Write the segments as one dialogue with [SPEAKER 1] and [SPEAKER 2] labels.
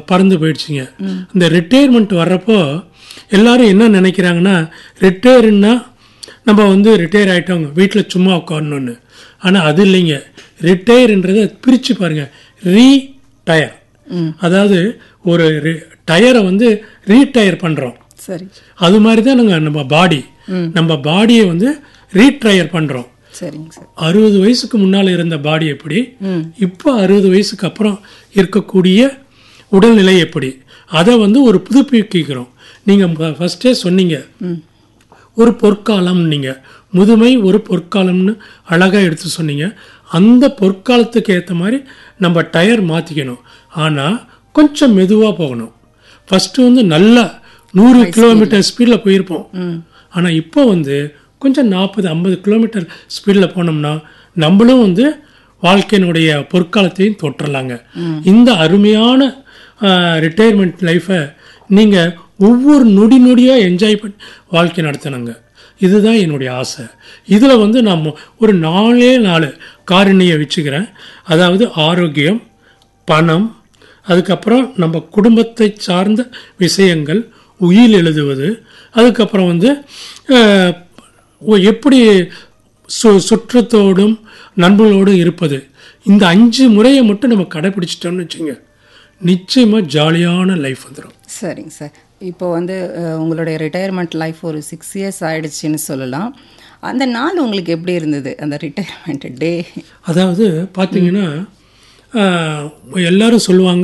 [SPEAKER 1] பறந்து போயிடுச்சுங்க இந்த ரிட்டையர்மெண்ட் வர்றப்போ எல்லாரும் என்ன நினைக்கிறாங்கன்னா ரிட்டையர்னா நம்ம வந்து ரிட்டையர் ஆகிட்டோங்க வீட்டில் சும்மா உட்காரணும்னு ஆனால் அது இல்லைங்க ரிட்டையர்ன்றதை பிரித்து பாருங்க ரீடயர் அதாவது ஒரு டயரை வந்து ரீடயர் பண்ணுறோம்
[SPEAKER 2] சரி
[SPEAKER 1] அது மாதிரி தான் நாங்கள் நம்ம பாடி நம்ம பாடியை வந்து ரீட்ரையர் பண்ணுறோம்
[SPEAKER 2] சரிங்க சார்
[SPEAKER 1] அறுபது வயசுக்கு முன்னால் இருந்த பாடி எப்படி இப்போ அறுபது வயசுக்கு அப்புறம் இருக்கக்கூடிய உடல்நிலை எப்படி அதை வந்து ஒரு புதுப்பிக்கிறோம் நீங்கள் ஃபஸ்ட்டே சொன்னீங்க ஒரு பொற்காலம் நீங்க முதுமை ஒரு பொற்காலம்னு அழகாக எடுத்து சொன்னீங்க அந்த பொற்காலத்துக்கு ஏற்ற மாதிரி நம்ம டயர் மாற்றிக்கணும் ஆனால் கொஞ்சம் மெதுவாக போகணும் ஃபஸ்ட்டு வந்து நல்லா நூறு கிலோமீட்டர் ஸ்பீடில் போயிருப்போம் ஆனால் இப்போ வந்து கொஞ்சம் நாற்பது ஐம்பது கிலோமீட்டர் ஸ்பீடில் போனோம்னா நம்மளும் வந்து வாழ்க்கையினுடைய பொற்காலத்தையும் தொட்டுறலாங்க இந்த அருமையான ரிட்டையர்மெண்ட் லைஃப்பை நீங்கள் ஒவ்வொரு நொடி நொடியாக என்ஜாய் பண்ணி வாழ்க்கை நடத்தினாங்க இதுதான் என்னுடைய ஆசை இதில் வந்து நான் ஒரு நாலே நாலு காரணியை வச்சுக்கிறேன் அதாவது ஆரோக்கியம் பணம் அதுக்கப்புறம் நம்ம குடும்பத்தை சார்ந்த விஷயங்கள் உயில் எழுதுவது அதுக்கப்புறம் வந்து அஹ், ஒ- எப்படி சு சுற்றத்தோடும் நண்பர்களோடும் இருப்பது இந்த அஞ்சு முறையை மட்டும் நம்ம கடைப்பிடிச்சிட்டோம்னு வச்சுங்க நிச்சயமாக ஜாலியான லைஃப் வந்துடும்
[SPEAKER 2] சரிங்க சார் இப்போ வந்து அஹ், உங்களுடைய ரிட்டையர்மெண்ட் லைஃப் ஒரு சிக்ஸ் இயர்ஸ் ஆயிடுச்சுன்னு சொல்லலாம் அந்த நாள் உங்களுக்கு எப்படி இருந்தது அந்த ரிட்டையர்மெண்ட் டே
[SPEAKER 1] அதாவது பார்த்தீங்கன்னா ஆஹ், எல்லாரும் சொல்லுவாங்க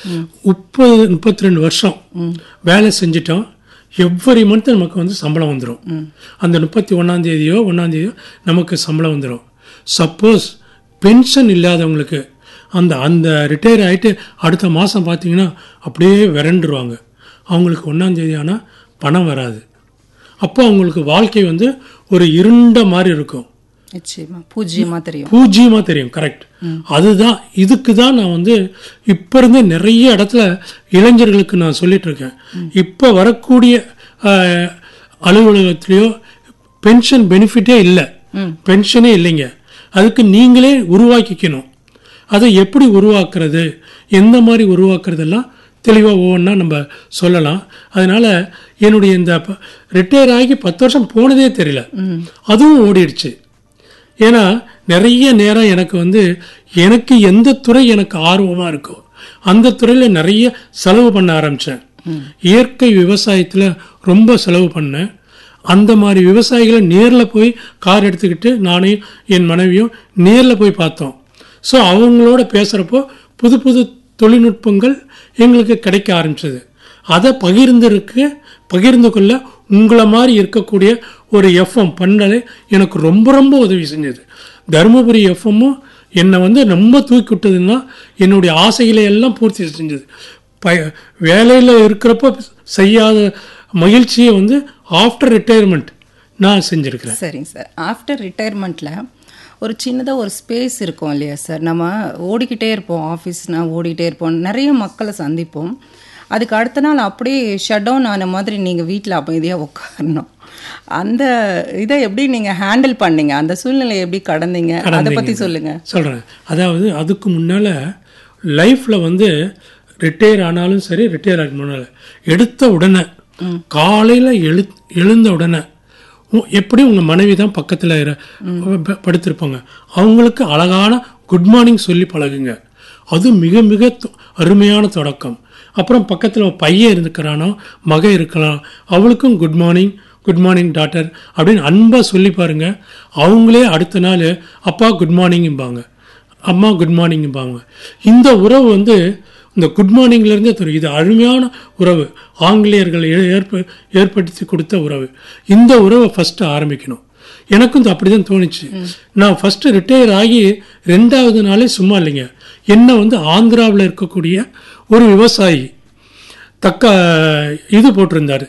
[SPEAKER 1] முப்பது முப்பத்தி ரெண்டு வருஷம் வேலை செஞ்சிட்டோம் எவ்வரி மந்த் நமக்கு வந்து சம்பளம் வந்துடும் அந்த முப்பத்தி ஒன்றாம் தேதியோ ஒன்றாம் தேதியோ நமக்கு சம்பளம் வந்துடும் சப்போஸ் பென்ஷன் இல்லாதவங்களுக்கு அந்த அந்த ரிட்டையர் ஆகிட்டு அடுத்த மாதம் பார்த்தீங்கன்னா அப்படியே விரண்டுருவாங்க அவங்களுக்கு ஒன்றாம் தேதி ஆனால் பணம் வராது அப்போ அவங்களுக்கு வாழ்க்கை வந்து ஒரு இருண்ட மாதிரி இருக்கும்
[SPEAKER 2] நிச்சயமா பூஜ்ஜியமா தெரியும்
[SPEAKER 1] பூஜ்ஜியமா தெரியும் கரெக்ட் அதுதான் இதுக்கு தான் நான் வந்து இப்ப இருந்தே நிறைய இடத்துல இளைஞர்களுக்கு நான் சொல்லிட்டு இருக்கேன் இப்ப வரக்கூடிய ஆஹ், அலுவலகத்திலயோ பென்ஷன் பெனிஃபிட்டே இல்லை பென்ஷனே இல்லைங்க அதுக்கு நீங்களே உருவாக்கிக்கணும் அதை எப்படி உருவாக்குறது எந்த மாதிரி உருவாக்குறதெல்லாம் தெளிவாக ஒவ்வொன்றா நம்ம சொல்லலாம் அதனால என்னுடைய இந்த ரிட்டையர் ஆகி பத்து வருஷம் போனதே தெரியல அதுவும் ஓடிடுச்சு ஏன்னா நிறைய நேரம் எனக்கு வந்து எனக்கு எந்த துறை எனக்கு ஆர்வமாக இருக்கோ அந்த துறையில் நிறைய செலவு பண்ண ஆரம்பித்தேன் இயற்கை விவசாயத்தில் ரொம்ப செலவு பண்ணேன் அந்த மாதிரி விவசாயிகளை நேரில் போய் கார் எடுத்துக்கிட்டு நானே என் மனைவியும் நேரில் போய் பார்த்தோம் ஸோ அவங்களோட பேசுகிறப்போ புது புது தொழில்நுட்பங்கள் எங்களுக்கு கிடைக்க ஆரம்பிச்சது அதை பகிர்ந்திருக்கு பகிர்ந்து கொள்ள உங்களை மாதிரி இருக்கக்கூடிய ஒரு எஃப்எம் பண்ணலை எனக்கு ரொம்ப ரொம்ப உதவி செஞ்சது தருமபுரி எஃப்எம்மும் என்னை வந்து ரொம்ப தூக்கி விட்டதுன்னா என்னுடைய ஆசைகளை எல்லாம் பூர்த்தி செஞ்சது ப வேலையில் இருக்கிறப்ப செய்யாத மகிழ்ச்சியை வந்து ஆஃப்டர் ரிட்டையர்மெண்ட் நான் செஞ்சுருக்கிறேன்
[SPEAKER 2] சரிங்க சார் ஆஃப்டர் ரிட்டையர்மெண்ட்டில் ஒரு சின்னதாக ஒரு ஸ்பேஸ் இருக்கும் இல்லையா சார் நம்ம ஓடிக்கிட்டே இருப்போம் ஆஃபீஸ்னா ஓடிக்கிட்டே இருப்போம் நிறைய மக்களை சந்திப்போம் அதுக்கு அடுத்த நாள் அப்படியே ஷட் டவுன் ஆன மாதிரி நீங்கள் வீட்டில் அமைதியாக உட்காரணும் அந்த இதை எப்படி நீங்கள் ஹேண்டில் பண்ணீங்க அந்த சூழ்நிலையை எப்படி கடந்தீங்க அதை பற்றி சொல்லுங்கள்
[SPEAKER 1] சொல்கிறேன் அதாவது அதுக்கு முன்னால் லைஃப்பில் வந்து ரிட்டையர் ஆனாலும் சரி ரிட்டையர் ஆக முன்னால் எடுத்த உடனே காலையில் எழு எழுந்த உடனே உ- எப்படி உங்கள் மனைவி தான் பக்கத்தில் படுத்திருப்பாங்க அவங்களுக்கு அழகான குட் மார்னிங் சொல்லி பழகுங்க அது மிக மிக தொ- அருமையான தொடக்கம் அப்புறம் பக்கத்தில் பையன் இருந்துக்கிறானோ மக இருக்கலாம் அவளுக்கும் good morning good morning doctor அப்படின்னு அன்பாக சொல்லி பாருங்க அவங்களே அடுத்த நாள் அப்பா குட் மார்னிங்பாங்க அம்மா குட் மார்னிங்பாங்க இந்த உறவு வந்து இந்த குட் மார்னிங்லேருந்தே தெரியும் இது அருமையான உறவு ஆங்கிலேயர்கள் ஏ- ஏற்ப ஏற்படுத்தி கொடுத்த உறவு இந்த உறவை ஃபஸ்ட்டு ஆரம்பிக்கணும் எனக்கும் இது அப்படிதான் தோணுச்சு நான் ஃபஸ்ட்டு ரிட்டையர் ஆகி ரெண்டாவது நாளே சும்மா இல்லைங்க என்ன வந்து ஆந்திராவில் இருக்கக்கூடிய ஒரு விவசாயி தக்கா இது போட்டிருந்தாரு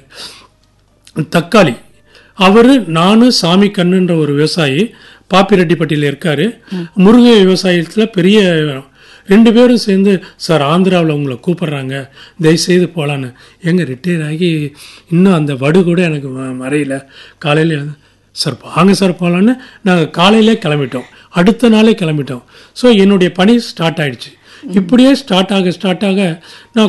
[SPEAKER 1] தக்காளி அவர் நானும் சாமி கண்ணுன்ற ஒரு விவசாயி பாப்பிரெட்டிப்பட்டியில் இருக்காரு முருங்கை விவசாயத்தில் பெரிய ரெண்டு பேரும் சேர்ந்து சார் ஆந்திராவில் உங்களை கூப்பிடுறாங்க தயவுசெய்து போகலான்னு எங்க ரிட்டையர் ஆகி இன்னும் அந்த வடு கூட எனக்கு ம- மறையல காலையில் எழுந்து, சார் வாங்க சார் போகலான்னு நாங்கள் காலையிலே கிளம்பிட்டோம் அடுத்த நாளே கிளம்பிட்டோம் ஸோ என்னுடைய பணி ஸ்டார்ட் ஆயிடுச்சு இப்படியே ஸ்டார்ட் ஆக ஸ்டார்ட் ஆக நான்